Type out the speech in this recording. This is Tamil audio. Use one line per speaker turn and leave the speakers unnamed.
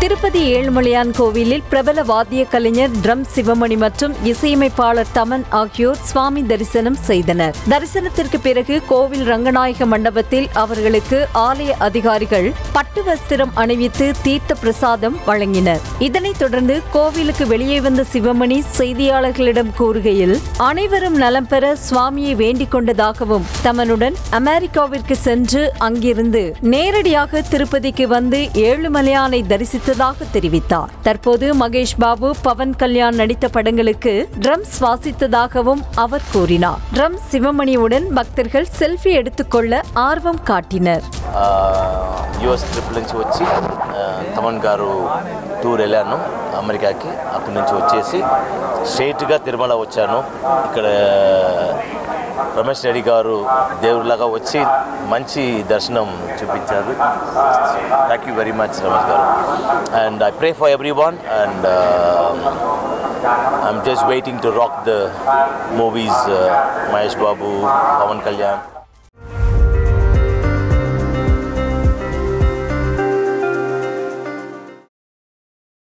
திருப்பதி ஏழுமலையான் கோவிலில் பிரபல வாத்திய கலைஞர் ட்ரம் சிவமணி மற்றும் இசையமைப்பாளர் தமன் ஆகியோர் சுவாமி தரிசனம் செய்தனர் தரிசனத்திற்கு பிறகு கோவில் ரங்கநாயக மண்டபத்தில் அவர்களுக்கு ஆலய அதிகாரிகள் பட்டு வஸ்திரம் அணிவித்து தீர்த்த பிரசாதம் வழங்கினர் இதனைத் தொடர்ந்து கோவிலுக்கு வெளியே வந்த சிவமணி செய்தியாளர்களிடம் கூறுகையில் அனைவரும் நலம் பெற சுவாமியை வேண்டிக் கொண்டதாகவும் தமனுடன் அமெரிக்காவிற்கு சென்று அங்கிருந்து நேரடியாக திருப்பதிக்கு வந்து ஏழுமலையானை தரிசித்ததாக தெரிவித்தார் தற்போது மகேஷ் பாபு பவன் கல்யாண் நடித்த படங்களுக்கு ட்ரம்ஸ் வாசித்ததாகவும் அவர் கூறினார் ட்ரம் சிவமணியுடன் பக்தர்கள் செல்ஃபி எடுத்துக்கொள்ள ஆர்வம் காட்டினர்
యుఎస్ ట్రిప్ నుంచి వచ్చి ఆ, తమన్ గారు టూర్ వెళ్ళాను అమెరికాకి అక్కడి నుంచి వచ్చేసి స్ట్రైట్గా తిరుమల వచ్చాను ఇక్కడ రమేష్ రెడ్డి గారు దేవుడిలాగా వచ్చి మంచి దర్శనం చూపించారు thank you very much Ramesh garu and I pray for everyone and I'm just waiting to rock the movies Mahesh Babu Pawan Kalyan